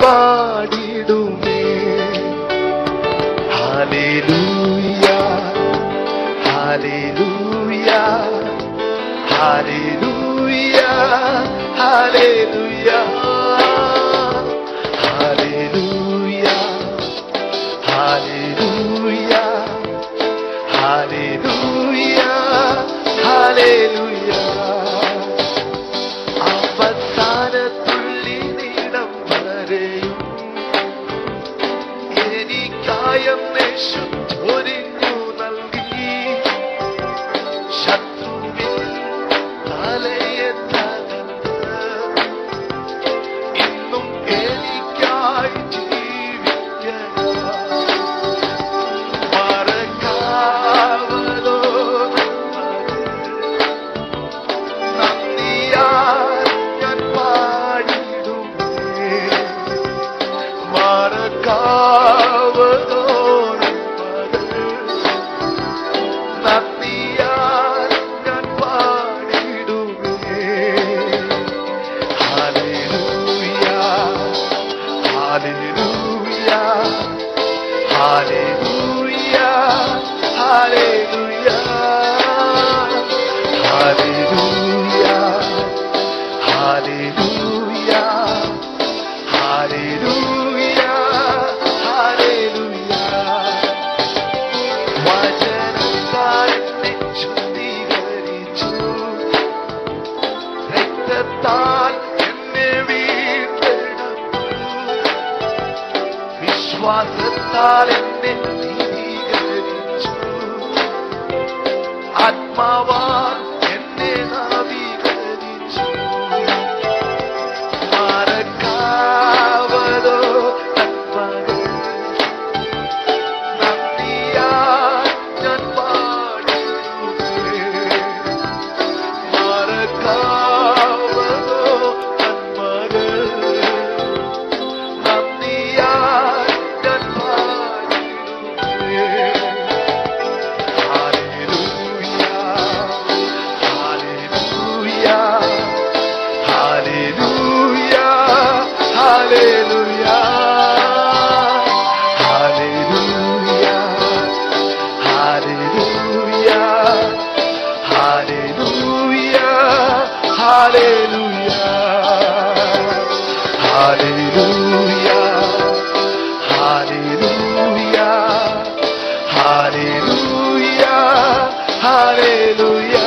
പാടിടുമേ hallelujah hallelujah hallelujah hallelujah hallelujah hallelujah hallelujah hallelujah അവസാനത്തുള്ളി നീടം വരെയും എനിക്കായം യേശു ഒരുങ്ങു നൽകി ശത്രുവിൽ തലയെ തകർത്ത് ഇന്നും എനിക്കായി ജീവിക്കണം മറക്കാവതോ നന്ദിയാൽ ഞാൻ പാടിടുമേ മറക്കാവതോ നന്ദിയാൽ ഞാൻ പാടിടുമേ hallelujah hallelujah hallelujah hallelujah hallelujah hallelujah hallelujah hallelujah വചനത്താൽ എന്നെ ശുദ്ധീകരിച്ചു രക്തത്താൽ എന്നെ വീണ്ടെടുത്തു വിശ്വാസത്താൽ എന്നെ നീതീകരിച്ചു ആത്മാവാൽ എന്നെ നവീകരിച്ചു മറക്കാവതോ നന്മകൾ നന്ദിയാൽ ഞാൻ പാടുമേ മറക്കാവതോ നന്മകൾ നന്ദിയാൽ ഞാൻ പാടുമേ hallelujah hallelujah hallelujah hallelujah hallelujah hallelujah hallelujah hallelujah hallelujah hallelujah hallelujah hallelujah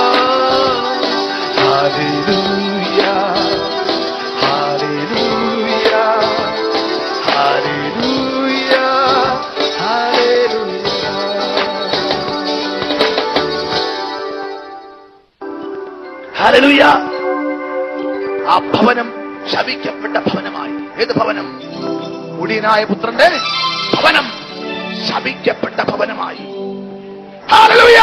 hallelujah hallelujah hallelujah hallelujah ആ ഭവനം ശപിക്കപ്പെട്ട ഭവനമായി ഏത് ഭവനം മുടിയനായ പുത്രന്റെ ഭവനം ശപിക്കപ്പെട്ട ഭവനമായി ഹല്ലേലൂയ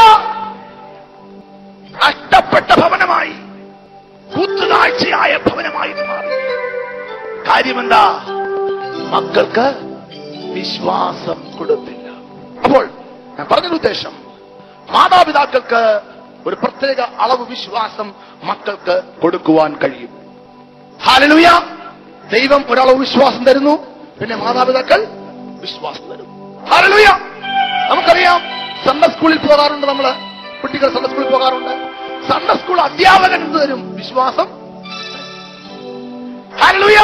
നഷ്ടപ്പെട്ട ഭവനമായി കൂത്തുകാഴ്ചയായ ഭവനമായി ഇത് മാറി കാര്യമെന്താ മക്കൾക്ക് വിശ്വാസം കൊടുത്തില്ല അപ്പോൾ ഞാൻ പറഞ്ഞൊരു ഉദ്ദേശം മാതാപിതാക്കൾക്ക് ഒരു പ്രത്യേക അളവ് വിശ്വാസം മക്കൾക്ക് കൊടുക്കുവാൻ കഴിയും ഹാലലുയ ദൈവം ഒരളവ് വിശ്വാസം തരുന്നു പിന്നെ മാതാപിതാക്കൾ വിശ്വാസം തരുന്നു ഹാലലുയ നമുക്കറിയാം സൺഡേ സ്കൂളിൽ പോകാറുണ്ട് നമ്മള് കുട്ടികൾ സൺഡേ സ്കൂളിൽ പോകാറുണ്ട് സൺഡേ സ്കൂൾ അധ്യാപകൻ എന്ത് തരും വിശ്വാസം ഹാലലുയ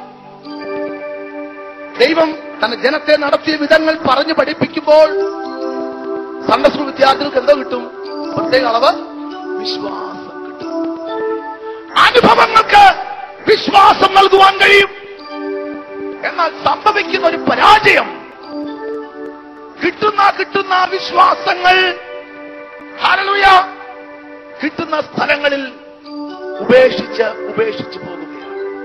ദൈവം തന്റെ ജനത്തെ നടത്തിയ വിധങ്ങൾ പറഞ്ഞു പഠിപ്പിക്കുമ്പോൾ സൺഡേ സ്കൂൾ വിദ്യാർത്ഥികൾക്ക് എന്തോ കിട്ടും പ്രത്യേക അളവ് വിശ്വാസം കിട്ടും അനുഭവങ്ങൾക്ക് വിശ്വാസം നൽകുവാൻ കഴിയും എന്നാൽ സംഭവിക്കുന്ന ഒരു പരാജയം കിട്ടുന്ന കിട്ടുന്ന വിശ്വാസങ്ങൾ ഹല്ലേലൂയ കിട്ടുന്ന സ്ഥലങ്ങളിൽ ഉപേക്ഷിച്ച് ഉപേക്ഷിച്ച് പോകുകയാണ്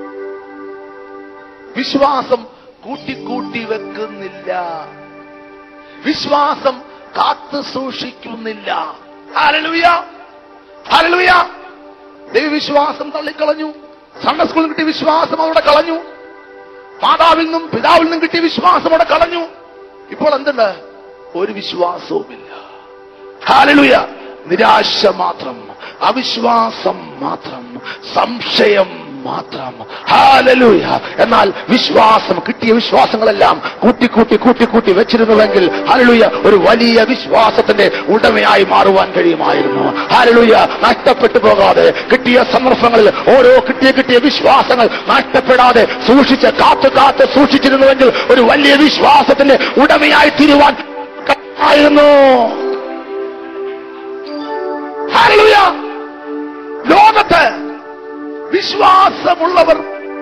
വിശ്വാസം കൂട്ടിക്കൂട്ടി വെക്കുന്നില്ല വിശ്വാസം കാത്തു സൂക്ഷിക്കുന്നില്ല ഹല്ലേലൂയ ഹല്ലേലൂയ ദൈവവിശ്വാസം തള്ളിക്കളഞ്ഞു സൺഡേ സ്കൂളിൽ കിട്ടിയ വിശ്വാസം അവിടെ കളഞ്ഞു മാതാവിൽ നിന്നും പിതാവിൽ നിന്നും കിട്ടിയ വിശ്വാസം അവിടെ കളഞ്ഞു ഇപ്പോൾ എന്തുണ്ട് ഒരു വിശ്വാസവുമില്ല ഹാലലുയ നിരാശ മാത്രം അവിശ്വാസം മാത്രം സംശയം മാത്രം ഹാലലൂയ എന്നാൽ വിശ്വാസം കിട്ടിയ വിശ്വാസങ്ങളെല്ലാം കൂട്ടി കൂട്ടി കൂട്ടി കൂട്ടി വെച്ചിരുന്നുവെങ്കിൽ ഹാലലൂയ ഒരു വലിയ വിശ്വാസത്തിന്റെ ഉടമയായി മാറുവാൻ കഴിയുമായിരുന്നു ഹാലലൂയ നഷ്ടപ്പെട്ടു പോകാതെ കിട്ടിയ സന്ദർഭങ്ങളിൽ ഓരോ കിട്ടിയ കിട്ടിയ വിശ്വാസങ്ങൾ നഷ്ടപ്പെടാതെ സൂക്ഷിച്ച് കാത്തു കാത്ത് സൂക്ഷിച്ചിരുന്നുവെങ്കിൽ ഒരു വലിയ വിശ്വാസത്തിന്റെ ഉടമയായി തീരുവാൻ ആയിരുന്നു ഹല്ലേലൂയ ലോകത്ത് വിശ്വാസമുള്ളവർ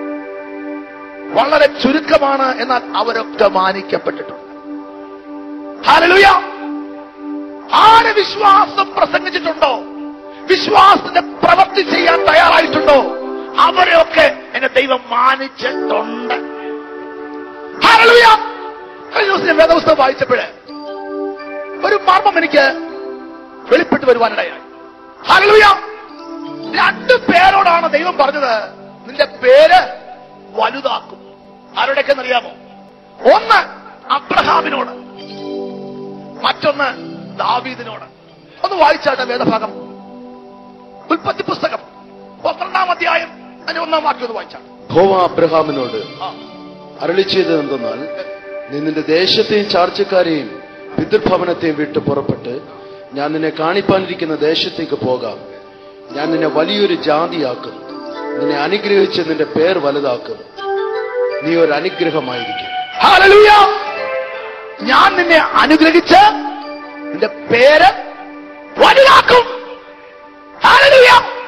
വളരെ ചുരുക്കമാണ് എന്നാൽ അവരൊക്കെ മാനിക്കപ്പെട്ടിട്ടുണ്ട് ഹല്ലേലൂയ ആര് വിശ്വാസം പ്രസംഗിച്ചിട്ടുണ്ടോ വിശ്വാസത്തിന്റെ പ്രവൃത്തി ചെയ്യാൻ തയ്യാറായിട്ടുണ്ടോ അവരെയൊക്കെ എന്റെ ദൈവം മാനിച്ചിട്ടുണ്ട് ഹല്ലേലൂയ കഴിഞ്ഞ ദിവസം ഞാൻ വേദപുസ്തകം വായിച്ചപ്പോഴേ ഒരു മർമ്മം എനിക്ക് വെളിപ്പെട്ട് വരുവാനിടയായി ഹല്ലേലൂയ രണ്ടു പേരോടാണ് ദൈവം പറഞ്ഞത് നിന്റെ പേര് വലുതാക്കും ആരുടെയൊക്കെ അറിയാമോ ഒന്ന് അബ്രഹാമിനോട് മറ്റൊന്ന് ദാവീദിനോട് ഒന്ന് വായിച്ചാട്ടെ വേദഭാഗം ഉൽപ്പത്തി പുസ്തകം പന്ത്രണ്ടാം അധ്യായം അതിന്റെ ഒന്നാം വാക്യം ഒന്ന് വായിച്ചാട്ടെ ഹോവ അബ്രഹാമിനോട് ആ. അരളി ചെയ്തത് എന്തെന്നാൽ നീ നിന്റെ ദേശത്തെയും ചാർച്ചക്കാരെയും പിതൃഭവനത്തെയും വിട്ട് പുറപ്പെട്ട് ഞാൻ നിന്നെ കാണിപ്പാനിരിക്കുന്ന ദേശത്തേക്ക് പോകാം ഞാൻ നിന്നെ വലിയൊരു ജാതിയാക്കും നിന്നെ അനുഗ്രഹിച്ച് നിന്റെ പേർ വലുതാക്കും നീ ഒരു അനുഗ്രഹമായിരിക്കും ഹല്ലേലൂയ ഞാൻ നിന്നെ അനുഗ്രഹിച്ച് നിന്റെ പേര് വലുതാക്കും ഹല്ലേലൂയ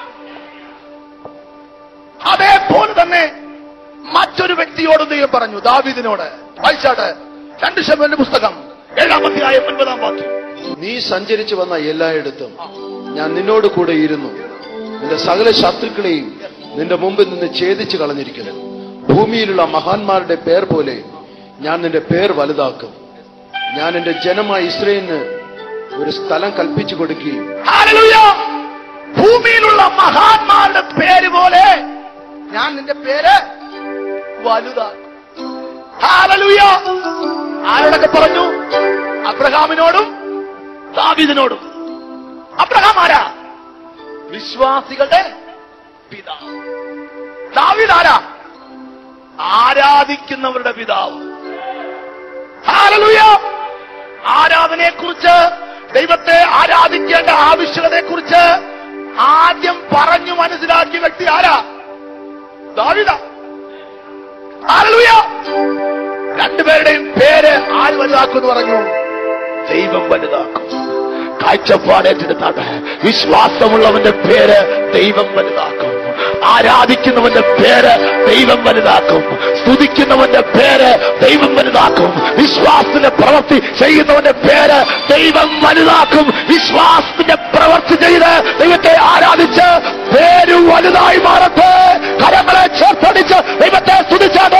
അതേപോലെ തന്നെ മറ്റൊരു വ്യക്തിയോട് ദൈവം പറഞ്ഞു ദാവീദിനോട് വായിച്ചാട്ടെ രണ്ട് ശമന്റെ പുസ്തകം ഏഴാം അധ്യായം ഒൻപതാം വാക്യം നീ സഞ്ചരിച്ചു വന്ന എല്ലായിടത്തും ഞാൻ നിന്നോട് കൂടെ ഇരുന്നു നിന്റെ സകല ശത്രുക്കളെയും നിന്റെ മുമ്പിൽ നിന്ന് ഛേദിച്ചു കളഞ്ഞിരിക്കുന്നു ഭൂമിയിലുള്ള മഹാന്മാരുടെ പേർ പോലെ ഞാൻ നിന്റെ പേർ വലുതാക്കും ഞാൻ എന്റെ ജനമായ ഇസ്രയേലിന് ഒരു സ്ഥലം കൽപ്പിച്ചു കൊടുക്കുകയും ഹല്ലേലൂയ ഭൂമിയിലുള്ള മഹാന്മാരുടെ പേര് പോലെ ഞാൻ നിന്റെ പേര് വലുതാക്കും ഹല്ലേലൂയ ആരോടൊക്കെ പറഞ്ഞു അബ്രഹാമിനോടും ദാവീദിനോടും അബ്രഹാം ആരാ വിശ്വാസികളുടെ പിതാവ് ദാവീദ് ആരാ ആരാധിക്കുന്നവരുടെ പിതാവ് ഹല്ലേലൂയ ആരാധനയെ കുറിച്ച് ദൈവത്തെ ആരാധിക്കേണ്ട ആവശ്യകതയെ കുറിച്ച് ആദ്യം പറഞ്ഞു മനസ്സിലാക്കിയ വ്യക്തി ആരാ ദാവിദ ഹല്ലേലൂയ രണ്ടുപേരുടെയും പേര് ആര് വലുതാക്കും എന്ന് പറഞ്ഞു ദൈവം വലുതാക്കും കാഴ്ചപ്പാടേറ്റെടുത്താണ് വിശ്വാസമുള്ളവന്റെ പേര് ദൈവം വലുതാക്കും ആരാധിക്കുന്നവന്റെ പേര് ദൈവം വലുതാക്കും സ്തുതിക്കുന്നവന്റെ പേര് ദൈവം വലുതാക്കും വിശ്വാസത്തിന്റെ പ്രവൃത്തി ചെയ്യുന്നവന്റെ പേര് ദൈവം വലുതാക്കും വിശ്വാസത്തിന്റെ പ്രവൃത്തി ചെയ്ത് ദൈവത്തെ ആരാധിച്ച് പേര് വലുതായി മാറട്ടെ കരങ്ങളെ ചേർത്തടിച്ച് ദൈവത്തെ സ്തുതിച്ചത്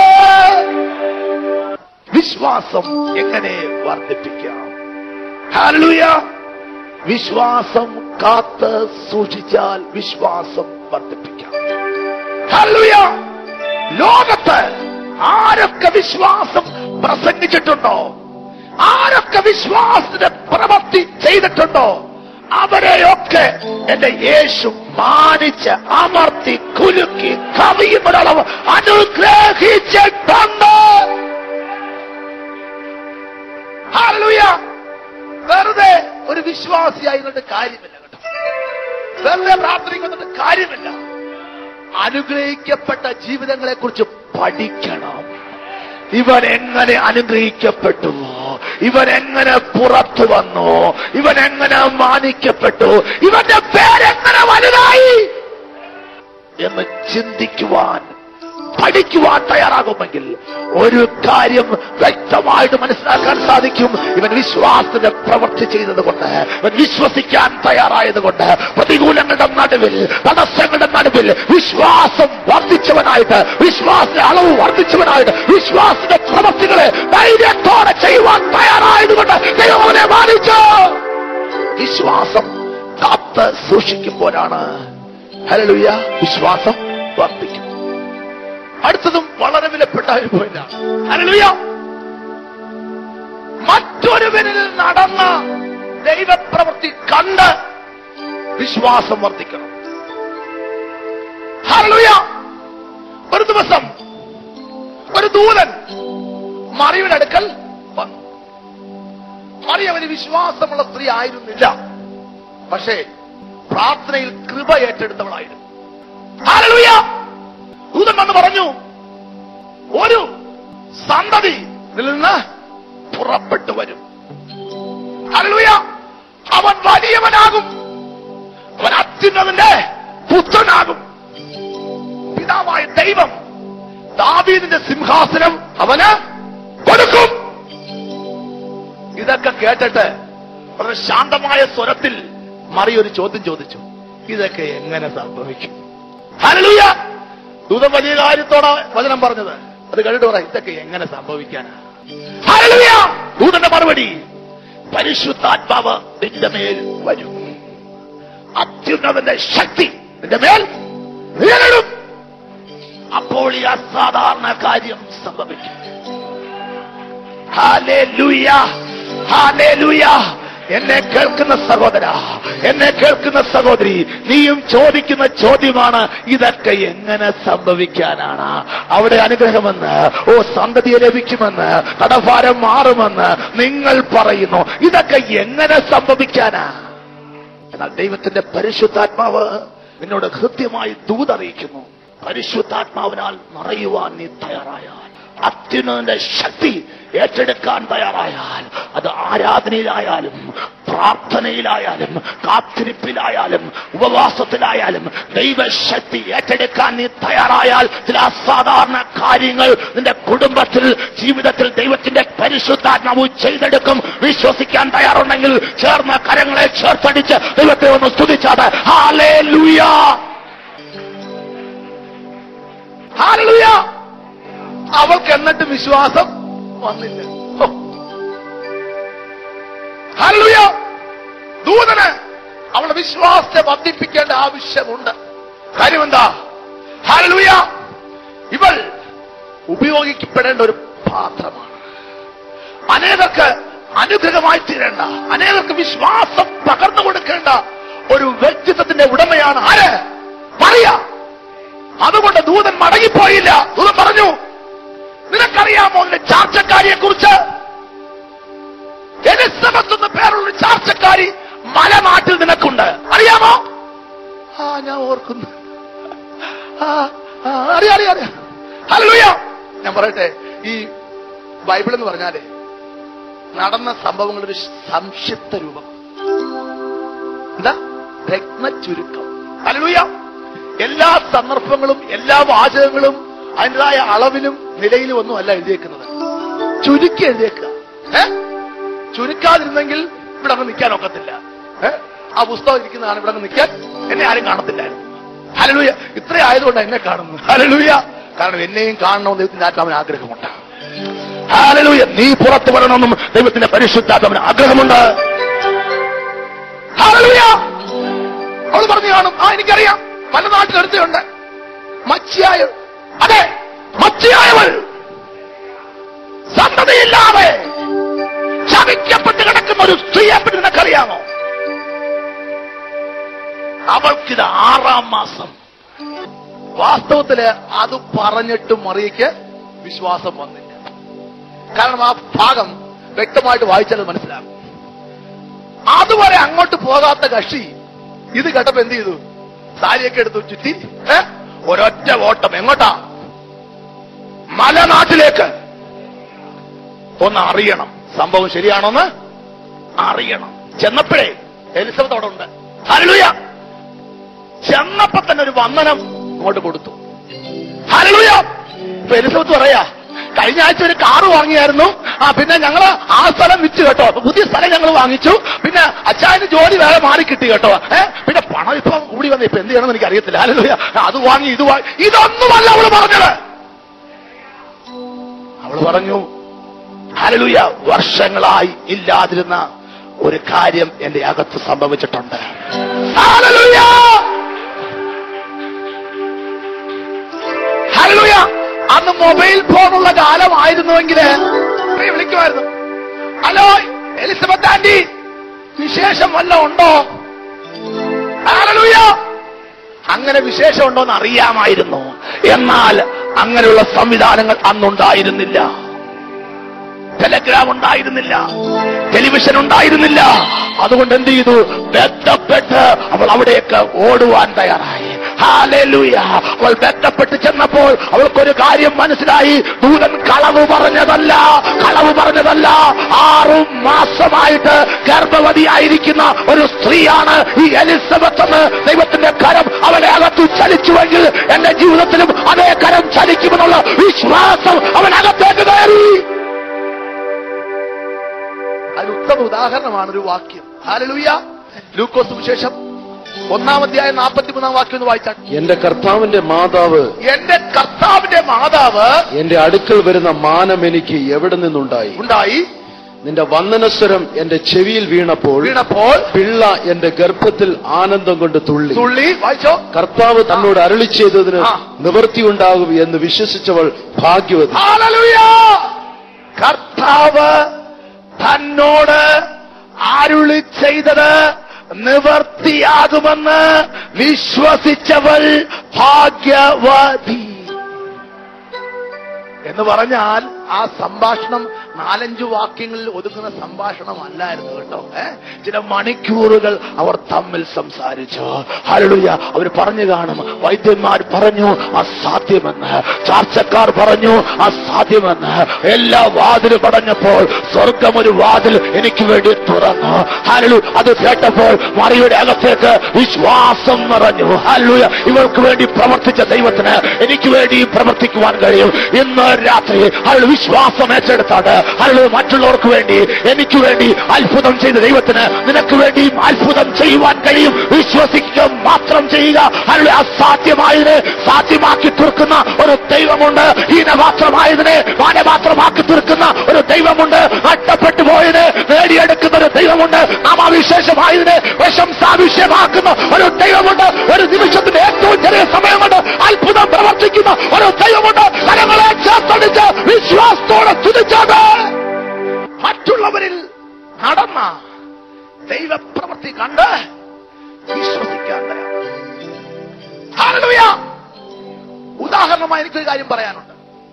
വിശ്വാസം എങ്ങനെ വർദ്ധിപ്പിക്കാം ഹല്ലേലൂയ വിശ്വാസം കാത്ത് സൂക്ഷിച്ചാൽ വിശ്വാസം വർദ്ധിപ്പിക്കാം ഹല്ലേലൂയ ലോകത്ത് ആരൊക്കെ വിശ്വാസം പ്രസംഗിച്ചിട്ടുണ്ടോ ആരൊക്കെ വിശ്വാസത്തിന്റെ പ്രവൃത്തി ചെയ്തിട്ടുണ്ടോ അവരെയൊക്കെ എന്റെ യേശു മാനിച്ച് അമർത്തി കുലുക്കി കവിയുന്നൊരളവ് അനുഗ്രഹിച്ചിട്ടുണ്ട് ഹല്ലേലൂയ വെറുതെ ഒരു വിശ്വാസിയായിരുന്നിട്ട് കാര്യമില്ല കേട്ടോ വെറുതെ പ്രാർത്ഥിക്കുന്നിട്ട് കാര്യമില്ല അനുഗ്രഹിക്കപ്പെട്ട ജീവിതങ്ങളെ കുറിച്ച് പഠിക്കണം ഇവൻ എങ്ങനെ അനുഗ്രഹിക്കപ്പെട്ടുവോ ഇവൻ എങ്ങനെ പുറത്തു വന്നു ഇവൻ എങ്ങനെ മാനിക്കപ്പെട്ടു ഇവന്റെ പേരെങ്ങനെ വലുതായി എന്ന് ചിന്തിക്കുവാൻ പഠിക്കുവാൻ തയ്യാറാകുമെങ്കിൽ ഒരു കാര്യം വ്യക്തമായിട്ട് മനസ്സിലാക്കാൻ സാധിക്കും ഇവൻ വിശ്വാസത്തിന്റെ പ്രവൃത്തി ചെയ്തത് കൊണ്ട് ഇവൻ വിശ്വസിക്കാൻ തയ്യാറായത് കൊണ്ട് പ്രതികൂലങ്ങളുടെ നടുവിൽ തടസ്സങ്ങളുടെ നടുവിൽ വിശ്വാസം വർദ്ധിച്ചവനായിട്ട് വിശ്വാസത്തിന്റെ അളവ് വർദ്ധിച്ചവനായിട്ട് വിശ്വാസത്തിന്റെ പ്രവൃത്തികളെ ധൈര്യത്തോടെ ചെയ്യുവാൻ തയ്യാറായതുകൊണ്ട് ദൈവം അവനെ ബാധിച്ചു വിശ്വാസം കാത്ത് സൂക്ഷിക്കുമ്പോഴാണ് ഹല്ലേലൂയ വിശ്വാസം വർദ്ധിക്കും അടുത്തതും വളരെ വിലപ്പെട്ട ഒരു പോയിന്റാണ് ഹല്ലേലൂയ മറ്റൊരുവനിൽ നടന്ന ദൈവപ്രവൃത്തി കണ്ട് വിശ്വാസം വർദ്ധിക്കണം ഹല്ലേലൂയ ഒരു ദിവസം ഒരു ദൂതൻ മറിയുടെ അടുക്കൽ വന്നു മറിയ ഒരു വിശ്വാസമുള്ള സ്ത്രീ ആയിരുന്നില്ല പക്ഷേ പ്രാർത്ഥനയിൽ കൃപ ഏറ്റെടുത്തവളായിരുന്നു ഹല്ലേലൂയ! ദൂതൻ വന്ന് പറഞ്ഞു ഒരു സന്തതി ഇതിൽ നിന്ന് പുറപ്പെട്ടു വരും ഹല്ലേലൂയ! അവൻ വലിയവനാകും അവൻ അത്യുന്നതിന്റെ പുത്രനാകും പിതാവായ ദൈവം ദാവീദിന്റെ സിംഹാസനം അവന് കൊടുക്കും ഇതൊക്കെ കേട്ടിട്ട് വളരെ ശാന്തമായ സ്വരത്തിൽ മറി ഒരു ചോദ്യം ചോദിച്ചു ഇതൊക്കെ എങ്ങനെ സംഭവിക്കും ഹല്ലേലൂയ ദൂതം വലിയ കാര്യത്തോടെ വചനം പറഞ്ഞത് അത് കഴിഞ്ഞിട്ട് പറ ഇതൊക്കെ എങ്ങനെ സംഭവിക്കാനാ ഹല്ലേലൂയ ദൂതന്റെ മറുപടി പരിശുദ്ധാത്മാവ് നിന്റെ മേൽ വരും അത്യുന്നതന്റെ ശക്തി നിന്റെ മേൽ നിഴലിടും അപ്പോൾ ഈ അസാധാരണ കാര്യം സംഭവിക്കും ഹാലേലൂയ ഹാലേലൂയ എന്നെ കേൾക്കുന്ന സഹോദര എന്നെ കേൾക്കുന്ന സഹോദരി നീയും ചോദിക്കുന്ന ചോദ്യമാണ് ഇതൊക്കെ എങ്ങനെ സംഭവിക്കാനാണ് അവിടെ അനുഗ്രഹമെന്ന് ഓ സന്തതിയെ ലഭിക്കുമെന്ന് കടഭാരം മാറുമെന്ന് നിങ്ങൾ പറയുന്നു ഇതൊക്കെ എങ്ങനെ സംഭവിക്കാനാ എന്നാൽ ദൈവത്തിന്റെ പരിശുദ്ധാത്മാവ് നിന്നോട് കൃത്യമായി ദൂതറിയിക്കുന്നു പരിശുദ്ധാത്മാവിനാൽ നിറയുവാൻ നീ തയ്യാറായാൽ അത്യുന്നതിന്റെ ശക്തി ഏറ്റെടുക്കാൻ തയ്യാറായാൽ അത് ആരാധനയിലായാലും പ്രാർത്ഥനയിലായാലും കാത്തിരിപ്പിലായാലും ഉപവാസത്തിലായാലും ദൈവശക്തി ഏറ്റെടുക്കാൻ നീ തയ്യാറായാൽ ചില അസാധാരണ കാര്യങ്ങൾ നിന്റെ കുടുംബത്തിൽ ജീവിതത്തിൽ ദൈവത്തിന്റെ പരിശുദ്ധാത്മാവ് ചെയ്തെടുക്കും വിശ്വസിക്കാൻ തയ്യാറുണ്ടെങ്കിൽ ചേർന്ന കരങ്ങളെ ചേർത്തടിച്ച് ദൈവത്തെ ഒന്ന് സ്തുതിച്ചാതെ ഹാലേ ലൂയാ ഹാലൂയ അവൾക്ക് എന്നിട്ട് വിശ്വാസം വന്നില്ല ഓ. ഹല്ലേലൂയ. ദൂതന് അവളുടെ വിശ്വാസത്തെ വർദ്ധിപ്പിക്കേണ്ട ആവശ്യമുണ്ട് കാര്യമെന്താ ഹാലൂയ ഇവൾ ഉപയോഗിക്കപ്പെടേണ്ട ഒരു പാത്രമാണ് അനേകർക്ക് അനുഗ്രഹമായി തീരേണ്ട അനേകർക്ക് വിശ്വാസം പകർന്നു കൊടുക്കേണ്ട ഒരു വ്യക്തിത്വത്തിന്റെ ഉടമയാണ് ആര് പറയാ അതുകൊണ്ട് ദൂതൻ മടങ്ങിപ്പോയില്ല ദൂതൻ പറഞ്ഞു നിനക്കറിയാമോ നിന്റെ ചാർച്ചക്കാരിയെ കുറിച്ച് എലിസബത്ത് എന്ന പേരുള്ള ഒരു ചാർച്ചക്കാരി മലനാട്ടിൽ നിനക്കുണ്ട് അറിയാമോ ആ ഞാൻ ഓർക്കുന്നു ആ, ആ, അറിയാം അറിയാം അറിയാം ഹല്ലേലൂയ ഞാൻ പറയട്ടെ ഈ ബൈബിൾ എന്ന് പറഞ്ഞാല് നടന്ന സംഭവങ്ങളുടെ ഒരു സംക്ഷിപ്ത രൂപം എന്താ രത്ന ചുരുക്കം ഹല്ലേലൂയ എല്ലാ സന്ദർഭങ്ങളും എല്ലാ വാചകങ്ങളും അതിൻ്റെതായ അളവിലും നിലയിലും ഒന്നും അല്ല എഴുതിയേക്കുന്നത് ചുരുക്കി എഴുതിയേക്കുക ഏ ചുരുക്കാതിരുന്നെങ്കിൽ ഇവിടെ അങ്ങ് നിൽക്കാൻ ഒക്കത്തില്ല ഏ ആ പുസ്തകം ഇരിക്കുന്നതാണ് ഇവിടെ അങ്ങ് നിൽക്കാൻ എന്നെ ആരും കാണത്തില്ലായിരുന്നു ഹലലൂയ ഇത്ര ആയതുകൊണ്ട് എന്നെ കാണുന്നു ഹലലൂയ കാരണം എന്നെയും കാണണമെന്ന് ദൈവത്തിന്റെ ആത്മാവിന് ആഗ്രഹമുണ്ട് ഹാലലൂയ നീ പുറത്തു വരണമെന്നും ദൈവത്തിന്റെ പരിശുദ്ധാത്മാവിന് ആഗ്രഹമുണ്ട് ഹാലലൂയ അവൾ പറഞ്ഞു കാണും ആ എനിക്കറിയാം പല നാട്ടിലെടുത്തുണ്ട് മച്ചിയായ അതെ മച്ചിയായവൾ സന്തതിയില്ലാതെ ശപിക്കപ്പെട്ട് കിടക്കുന്ന ഒരു സ്ത്രീയെ പറ്റി നിനക്കറിയാമോ അവൾക്കിത് ആറാം മാസം വാസ്തവത്തില് അത് പറഞ്ഞിട്ട് മറിയയ്ക്ക് വിശ്വാസം വന്നില്ല കാരണം ആ ഭാഗം വ്യക്തമായിട്ട് വായിച്ചാൽ അത് മനസ്സിലാകും അതുവരെ അങ്ങോട്ട് പോകാത്ത കക്ഷി ഇത് കേട്ടപ്പോ എന്ത് ചെയ്തു സാരിയൊക്കെ എടുത്തു ചുറ്റി ഏ ഒരൊറ്റ ഓട്ടം എങ്ങോട്ടാ മലനാട്ടിലേക്ക് ഒന്ന് അറിയണം സംഭവം ശരിയാണോന്ന് അറിയണം ചെന്നപ്പോഴേ എലിസബത്ത് അവിടെ ഉണ്ട് ഹല്ലേലൂയ ചെന്നപ്പോ തന്നെ ഒരു വന്ദനം അങ്ങോട്ട് കൊടുത്തു ഹല്ലേലൂയ ഇപ്പൊ എലിസബത്ത് പറയാ കഴിഞ്ഞ ആഴ്ച ഒരു കാറ് വാങ്ങിയായിരുന്നു ആ പിന്നെ ഞങ്ങള് ആ സ്ഥലം വിറ്റ് കേട്ടോ അപ്പൊ പുതിയ സ്ഥലം ഞങ്ങൾ വാങ്ങിച്ചു പിന്നെ അച്ചായന് ജോലി വേറെ മാറി കിട്ടി കേട്ടോ ഏ പിന്നെ പണം ഇപ്പൊ കൂടി വന്ന് ഇപ്പൊ എന്ത് ചെയ്യണമെന്ന് എനിക്ക് അറിയത്തില്ല ഹല്ലേലൂയ അത് വാങ്ങി ഇത് വാങ്ങി ഇതൊന്നുമല്ല അവള് പറഞ്ഞത് അവള് പറഞ്ഞു ഹല്ലേലൂയ വർഷങ്ങളായി ഇല്ലാതിരുന്ന ഒരു കാര്യം എന്റെ അകത്ത് സംഭവിച്ചിട്ടുണ്ട് ഹല്ലേലൂയ ഹല്ലേലൂയ അന്ന് മൊബൈൽ ഫോണുള്ള കാലമായിരുന്നുവെങ്കിൽ വിളിക്കുമായിരുന്നു ഹലോ എലിസബത്ത് ആന്റി വിശേഷം വല്ല ഉണ്ടോ ഹല്ലേലൂയ അങ്ങനെ വിശേഷം ഉണ്ടോ എന്ന് അറിയാമായിരുന്നു എന്നാൽ അങ്ങനെയുള്ള സംവിധാനങ്ങൾ അന്നുണ്ടായിരുന്നില്ല ടെലഗ്രാം ഉണ്ടായിരുന്നില്ല ടെലിവിഷൻ ഉണ്ടായിരുന്നില്ല അതുകൊണ്ട് എന്ത് ചെയ്തു ബന്ധപ്പെട്ട് അവൾ അവിടേക്ക് ഓടുവാൻ തയ്യാറായി ഹാലേലൂയ അവൾ ബന്ധപ്പെട്ട് ചെന്നപ്പോൾ അവൾക്കൊരു കാര്യം മനസ്സിലായി ദൂതൻ കളവ് പറഞ്ഞതല്ല കളവ് പറഞ്ഞതല്ല ആറു മാസമായിട്ട് ഗർഭവതിയായിരിക്കുന്ന ഒരു സ്ത്രീയാണ് ഈ എലിസബത്ത് എന്ന് ദൈവത്തിന്റെ കരം അവനെ അകത്തു ചലിച്ചുവെങ്കിൽ എന്റെ ജീവിതത്തിലും അതേ കരം ചലിക്കുമെന്നുള്ള വിശ്വാസം അവനകത്തേക്ക് കയറി അതിന് ഉത്തമ ഉദാഹരണമാണ് ഒരു വാക്യം ഹാലലുയ ലൂക്കോസ് വിശേഷം ഒന്നാമധ്യായ നാൽപ്പത്തി മൂന്നാം വാക്യം ഒന്ന് വായിച്ചാൽ എന്റെ കർത്താവിന്റെ മാതാവ് എന്റെ കർത്താവിന്റെ മാതാവ് എന്റെ അടുക്കൽ വരുന്ന മാനം എനിക്ക് എവിടെ നിന്നുണ്ടായി ഉണ്ടായി നിന്റെ വന്ദനസ്വരം എന്റെ ചെവിയിൽ വീണപ്പോൾ വീണപ്പോൾ പിള്ള എന്റെ ഗർഭത്തിൽ ആനന്ദം കൊണ്ട് തുള്ളി തുള്ളി വായിച്ചോ കർത്താവ് തന്നോട് അരളി ചെയ്തതിന് ആ. നിവൃത്തിയുണ്ടാകും എന്ന് വിശ്വസിച്ചവൾ ഭാഗ്യവതി ഹാലലുയ കർത്താവ് തന്നോട് അരുളി ചെയ്തത് നിവർത്തിയാകുമെന്ന് വിശ്വസിച്ചവൾ ഭാഗ്യവതി എന്ന് പറഞ്ഞാൽ ആ സംഭാഷണം നാലഞ്ചു വാക്യങ്ങളിൽ ഒതുങ്ങുന്ന സംഭാഷണമല്ലായിരുന്നു കേട്ടോ ഏ ചില മണിക്കൂറുകൾ അവർ തമ്മിൽ സംസാരിച്ചു ഹരളുയ അവർ പറഞ്ഞു കാണും വൈദ്യന്മാർ പറഞ്ഞു അസാധ്യമെന്ന് ചാർച്ചക്കാർ പറഞ്ഞു അസാധ്യമെന്ന് എല്ലാ വാതിലും പടഞ്ഞപ്പോൾ സ്വർഗം ഒരു വാതിൽ എനിക്ക് വേണ്ടി തുറന്നു ഹരളു അത് കേട്ടപ്പോൾ മറിയുടെ അകത്തേക്ക് വിശ്വാസം നിറഞ്ഞു ഹല്ലുയ ഇവർക്ക് വേണ്ടി പ്രവർത്തിച്ച ദൈവത്തിന് എനിക്ക് വേണ്ടി പ്രവർത്തിക്കുവാൻ കഴിയും ഇന്ന് രാത്രി അയാൾ വിശ്വാസം ഏറ്റെടുത്താണ് അയാൾ മറ്റുള്ളവർക്ക് വേണ്ടി എനിക്ക് വേണ്ടി അത്ഭുതം ചെയ്ത ദൈവത്തിന് നിനക്ക് വേണ്ടി അത്ഭുതം ചെയ്യുവാൻ കഴിയും വിശ്വസിക്കുക മാത്രം ചെയ്യുക അയാൾ അസാധ്യമായതിനെ സാധ്യമാക്കി തീർക്കുന്ന ഒരു ദൈവമുണ്ട് ഹീനപാത്രമായതിനെ മാനപാത്രമാക്കി തീർക്കുന്ന ഒരു ദൈവമുണ്ട് നഷ്ടപ്പെട്ടു പോയതിനെ നേടിയെടുക്കുന്ന ഒരു ദൈവമുണ്ട് നാമാവിശേഷമായതിനെ പ്രശംസാവിഷയമാക്കുന്ന ഒരു ദൈവമുണ്ട് ഒരു നിമിഷത്തിന്റെ ഏറ്റവും ചെറിയ സമയം കൊണ്ട് അത്ഭുതം പ്രവർത്തിക്കുന്ന ഒരു ദൈവമുണ്ട് കരങ്ങളെ ചേർത്തടിച്ച് വിശ്വാസത്തോടെ തുതിച്ചത് മറ്റുള്ളവരിൽ നടന്ന ദൈവപ്രവൃത്തി കണ്ട് വിശ്വസിക്കാൻ തയ്യാറാണ്. ഹല്ലേലൂയ. ഉദാഹരണമായി എനിക്കൊരു കാര്യം പറയാനുണ്ട്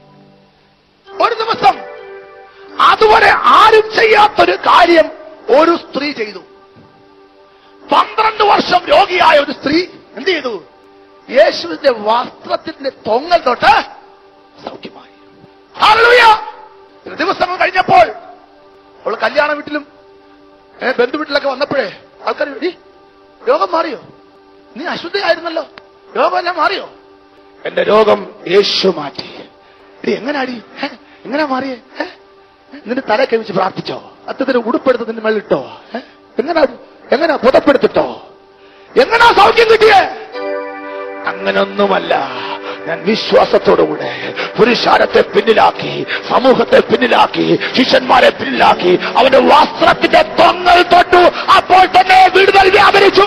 ഒരു ദിവസം അതുവരെ ആരും ചെയ്യാത്തൊരു കാര്യം ഒരു സ്ത്രീ ചെയ്തു പന്ത്രണ്ട് വർഷം രോഗിയായ ഒരു സ്ത്രീ എന്ത് ചെയ്തു യേശുവിന്റെ വസ്ത്രത്തിന്റെ തൊങ്ങൽ തൊട്ട് സൗഖ്യമായി ഹല്ലേലൂയ. ചില ദിവസങ്ങൾ കഴിഞ്ഞപ്പോൾ അവൾ കല്യാണ വീട്ടിലും ഏ, ബന്ധുവീട്ടിലൊക്കെ വന്നപ്പോഴേ ആൾക്കാർ "എടീ, രോഗം മാറിയോ നീ അശുദ്ധയായിരുന്നല്ലോ രോഗമെല്ലാം മാറിയോ എന്റെ രോഗം യേശു മാറ്റി എടി എങ്ങനാടി ഏ? എങ്ങനാ മാറിയേ ഏ? നിന്റെ തല കവിച്ച് പ്രാർത്ഥിച്ചോ അത്തത്തിന് ഉടുപ്പെടുത്ത് നിന്റെ മേളിട്ടോ ഏ? എങ്ങനാ എങ്ങനാ പുതപ്പെടുത്തിട്ടോ എങ്ങനാ സൗഖ്യം കിട്ടിയേ അങ്ങനൊന്നുമല്ല ഞാൻ വിശ്വാസത്തോടുകൂടെ പുരുഷാരത്തെ പിന്നിലാക്കി സമൂഹത്തെ പിന്നിലാക്കി ശിഷ്യന്മാരെ പിന്നിലാക്കി അവന്റെ വസ്ത്രത്തിന്റെ തൊങ്ങൽ തൊട്ടു അപ്പോൾ തന്നെ വിടുതൽ വ്യാപരിച്ചു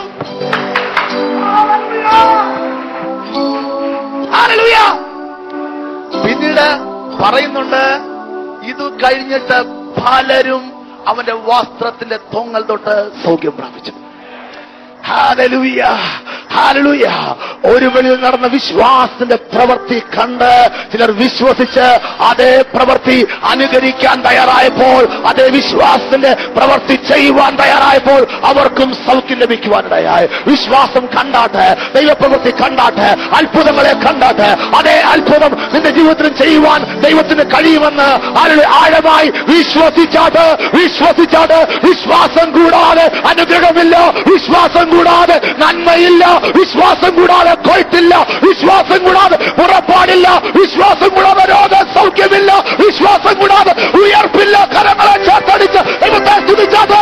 ഹല്ലേലൂയ. പിന്നീട് പറയുന്നുണ്ട് ഇത് കഴിഞ്ഞിട്ട് പലരും അവന്റെ വസ്ത്രത്തിന്റെ തൊങ്ങൽ തൊട്ട് സൗഖ്യം പ്രാപിച്ചു ഹാലലുയ ഹാലലുയ ഒരു വെളിയിൽ നടന്ന വിശ്വാസത്തിന്റെ പ്രവൃത്തി കണ്ട് ചിലർ വിശ്വസിച്ച് അതേ പ്രവൃത്തി അനുകരിക്കാൻ തയ്യാറായപ്പോൾ അതേ വിശ്വാസത്തിന്റെ പ്രവൃത്തി ചെയ്യുവാൻ തയ്യാറായപ്പോൾ അവർക്കും സൗഖ്യം ലഭിക്കുവാനിടയായി വിശ്വാസം കണ്ടാട്ട് ദൈവപ്രവൃത്തി കണ്ടാട്ട് അത്ഭുതങ്ങളെ കണ്ടാട്ട് അതേ അത്ഭുതം നിന്റെ ജീവിതത്തിൽ ചെയ്യുവാൻ ദൈവത്തിന് കഴിയുമെന്ന് ആരുടെ ആഴമായി വിശ്വസിച്ചാട്ട് വിശ്വസിച്ചാട്ട് വിശ്വാസം കൂടാതെ അനുഗ്രഹമില്ല വിശ്വാസം കൂടാതെ നന്മയില്ല വിശ്വാസം കൂടാതെ കൊയ്ത്തില്ല വിശ്വാസം കൂടാതെ പുറപ്പാടില്ല വിശ്വാസം കൂടാതെ രോഗ സൗഖ്യമില്ല വിശ്വാസം കൂടാതെ ഉയർപ്പില്ല കരങ്ങളെ ചേർത്തടിച്ച് ദൈവത്തെ സ്തുതിച്ചത്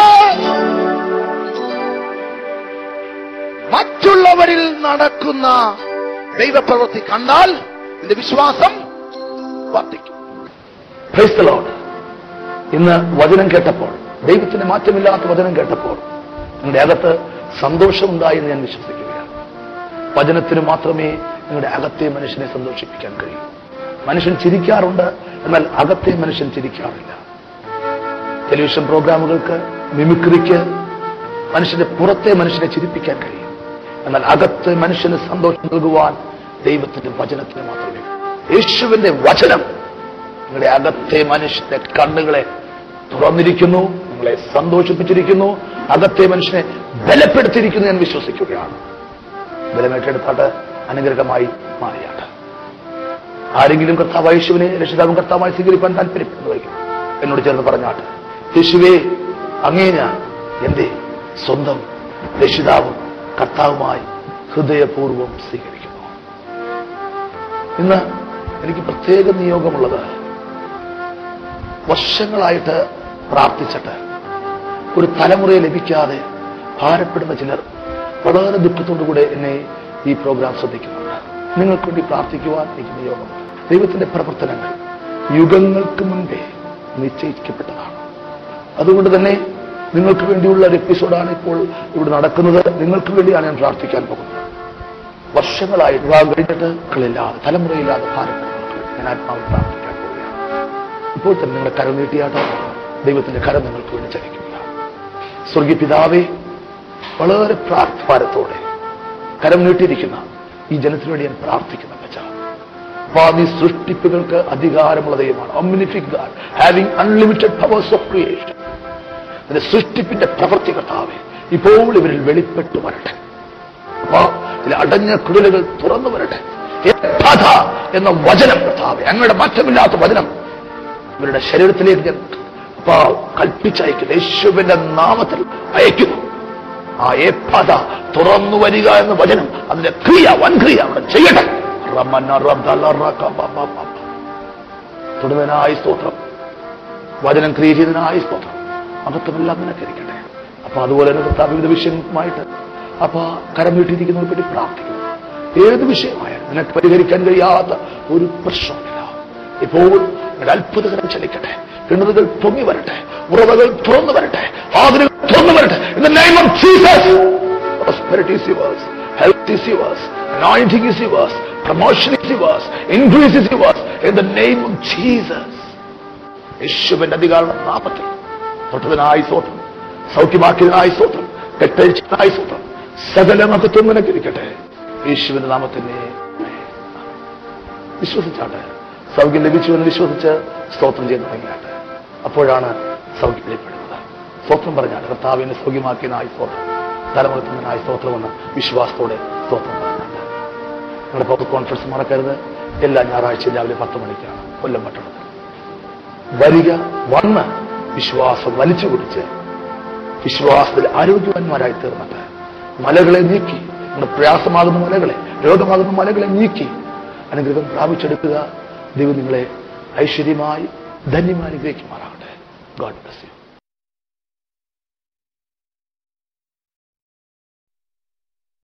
മറ്റുള്ളവരിൽ നടക്കുന്ന ദൈവപ്രവൃത്തി കണ്ടാൽ നിന്റെ വിശ്വാസം വർദ്ധിക്കും Praise the Lord. ഇന്ന് വചനം കേട്ടപ്പോൾ ദൈവത്തിന്റെ മാറ്റമില്ലാത്ത വചനം കേട്ടപ്പോൾ നിങ്ങളുടെ അകത്ത് സന്തോഷമുണ്ടായി എന്ന് ഞാൻ വിശ്വസിക്കുകയാണ് വചനത്തിന് മാത്രമേ നിങ്ങളുടെ അകത്തെ മനുഷ്യനെ സന്തോഷിപ്പിക്കാൻ കഴിയൂ മനുഷ്യൻ ചിരിക്കാറുണ്ട് എന്നാൽ അകത്തെ മനുഷ്യൻ ചിരിക്കാറില്ല ടെലിവിഷൻ പ്രോഗ്രാമുകൾക്ക് മിമിക്രിക്ക് മനുഷ്യന്റെ പുറത്തെ മനുഷ്യനെ ചിരിപ്പിക്കാൻ കഴിയും എന്നാൽ അകത്ത് മനുഷ്യന് സന്തോഷം നൽകുവാൻ ദൈവത്തിന്റെ വചനത്തിന് മാത്രമേ യേശുവിന്റെ വചനം നിങ്ങളുടെ അകത്തെ മനുഷ്യന്റെ കണ്ണുകളെ തുറന്നിരിക്കുന്നു നിങ്ങളെ സന്തോഷിപ്പിച്ചിരിക്കുന്നു അകത്തെ മനുഷ്യനെ ബലപ്പെടുത്തിയിരിക്കുന്നു ഞാൻ വിശ്വസിക്കുകയാണ് ബലമേറ്റെടുത്താട്ട് അനുഗ്രഹമായി മാറിയാട്ട് ആരെങ്കിലും കർത്താവ് യേശുവിനെ രക്ഷിതാവും കർത്താവായി സ്വീകരിക്കാൻ താല്പര്യപ്പെടുന്നുവെങ്കിൽ എന്നോട് ചേർന്ന് പറഞ്ഞാട്ട് യേശുവേ അങ്ങേ ഞാൻ എന്റെ സ്വന്തം രക്ഷിതാവും കർത്താവുമായി ഹൃദയപൂർവ്വം സ്വീകരിക്കുന്നു ഇന്ന് എനിക്ക് പ്രത്യേക നിയോഗമുള്ളത് വർഷങ്ങളായിട്ട് പ്രാർത്ഥിച്ചിട്ട് ഒരു തലമുറയെ ലഭിക്കാതെ ഭാരപ്പെടുന്ന ചിലർ വളരെ ദുഃഖത്തോടുകൂടെ എന്നെ ഈ പ്രോഗ്രാം ശ്രദ്ധിക്കുന്നുണ്ട് നിങ്ങൾക്ക് വേണ്ടി പ്രാർത്ഥിക്കുവാൻ എനിക്ക് നിയോഗമുണ്ട് ദൈവത്തിന്റെ പ്രവർത്തനങ്ങൾ യുഗങ്ങൾക്ക് മുൻപേ നിശ്ചയിക്കപ്പെട്ടതാണ് അതുകൊണ്ട് തന്നെ നിങ്ങൾക്ക് വേണ്ടിയുള്ള ഒരു എപ്പിസോഡാണ് ഇപ്പോൾ ഇവിടെ നടക്കുന്നത് നിങ്ങൾക്ക് വേണ്ടിയാണ് ഞാൻ പ്രാർത്ഥിക്കാൻ പോകുന്നത് വർഷങ്ങളായി വിവാഹം കഴിഞ്ഞിട്ട് മക്കളില്ലാതെ തലമുറയില്ലാതെ ഭാരപ്പെടുന്ന ഞാൻ ആത്മാവിൽ പ്രാർത്ഥിക്കാൻ പോവുകയാണ് ഇപ്പോൾ തന്നെ നിങ്ങളുടെ കരം നീട്ടിയാട്ടോ ദൈവത്തിന്റെ കരം നിങ്ങൾക്ക് വേണ്ടി ചലിക്കുക സ്വർഗീയ പിതാവേ വളരെ പ്രാർത്ഥഭാരത്തോടെ കരം നീട്ടിയിരിക്കുന്ന ഈ ജനത്തിനു വേണ്ടി ഞാൻ പ്രാർത്ഥിക്കുന്ന വെച്ച ഭാവി സൃഷ്ടിപ്പുകൾക്ക് അധികാരമുള്ള ദൈവമാണ് omnific God having unlimited powers of creation അതിന്റെ സൃഷ്ടിപ്പിന്റെ പ്രവൃത്തി കർത്താവെ ഇപ്പോൾ ഇവരിൽ വെളിപ്പെട്ടു വരട്ടെ അപ്പോ ഇതിലെ അടഞ്ഞ കുടലുകൾ തുറന്നു വരട്ടെ കഥ എന്ന വചനം കർത്താവെ അങ്ങയുടെ മാറ്റമില്ലാത്ത വചനം ഇവരുടെ ശരീരത്തിലേക്ക് ഞാൻ അപ്പോ കൽപ്പിച്ചയക്കുന്നു യേശുവിന്റെ നാമത്തിൽ അയക്കുന്നു ആ ഏപ്പത തുറന്നു വരിക എന്ന വചനം അതിന്റെ ക്രിയ വൻക്രിയ അവിടെ ചെയ്യട്ടെ റമന റബ്ദല റകബബബ. തൊടുന്നതിനായി സ്തോത്രം വചനം ക്രിയ ചെയ്തതിനായി സ്തോത്രം മഹത്വമെല്ലാം നിനക്കിരിക്കട്ടെ അപ്പൊ അതുപോലെ തന്നെ കർത്താവ് വിവിധ വിഷയങ്ങളുമായിട്ട് അപ്പൊ കരം വീട്ടിയിരിക്കുന്നവരെ പറ്റി പ്രാർത്ഥിക്കുന്നു ഏത് വിഷയമായാലും നിനക്ക് പരിഹരിക്കാൻ കഴിയാത്ത ഒരു പ്രശ്നമില്ല ഇപ്പോൾ നിങ്ങളുടെ അത്ഭുതകരം ചലിക്കട്ടെ കിണറുകൾ പൊങ്ങി വരട്ടെ ഉറവകൾ തുറന്നു വരട്ടെ വാതിലുകൾ തുറന്നു വരട്ടെ in the name of Jesus prosperity is yours health is yours anointing is yours promotion is yours increase is yours in the name of Jesus യേശുവിന്റെ അധികാര നാമത്തിൽ തൊട്ടതിനായി സ്വത്രം സൗഖ്യമാക്കിയതിനായി സ്വത്രം കെട്ടഴിച്ചതിനായി സ്വത്രം സകല മഹത്വം നിനക്കിരിക്കട്ടെ യേശുവിന്റെ നാമത്തിനെ വിശ്വസിച്ചാട്ടെ സൗഖ്യം ലഭിച്ചു എന്ന് വിശ്വസിച്ച് സ്തോത്രം ചെയ്ത് തുടങ്ങിയാട്ടെ അപ്പോഴാണ് സൗഖ്യം വെളിപ്പെടുന്നത് സ്തോത്രം പറഞ്ഞാട്ടെ കർത്താവിനെ സൗഖ്യമാക്കിയതിനായി സ്തോത്രം തലമുറത്തുന്നതിനായി സ്തോത്രമെന്ന് വിശ്വാസത്തോടെ സ്തോത്രം പറഞ്ഞാട്ടെ നിങ്ങളുടെ പബ്ലിക് കോൺഫറൻസ് മറക്കരുത് എല്ലാ ഞായറാഴ്ചയും രാവിലെ പത്ത് മണിക്കാണ് കൊല്ലം പട്ടണത്തിൽ വരിക വന്ന് വിശ്വാസം വലിച്ചു കുടിച്ച് വിശ്വാസത്തിൽ ആരോഗ്യവാന്മാരായി തീർന്നിട്ട് മലകളെ നീക്കി നമ്മുടെ പ്രയാസമാകുന്ന മലകളെ രോഗമാകുന്ന മലകളെ നീക്കി അനുഗ്രഹം പ്രാപിച്ചെടുക്കുക ദൈവം നിങ്ങളെ ഐശ്വര്യമായി ധന്യമായി അനുഗ്രഹിക്കുമാറാകട്ടെ ഗോഡ് ബ്ലസ് യു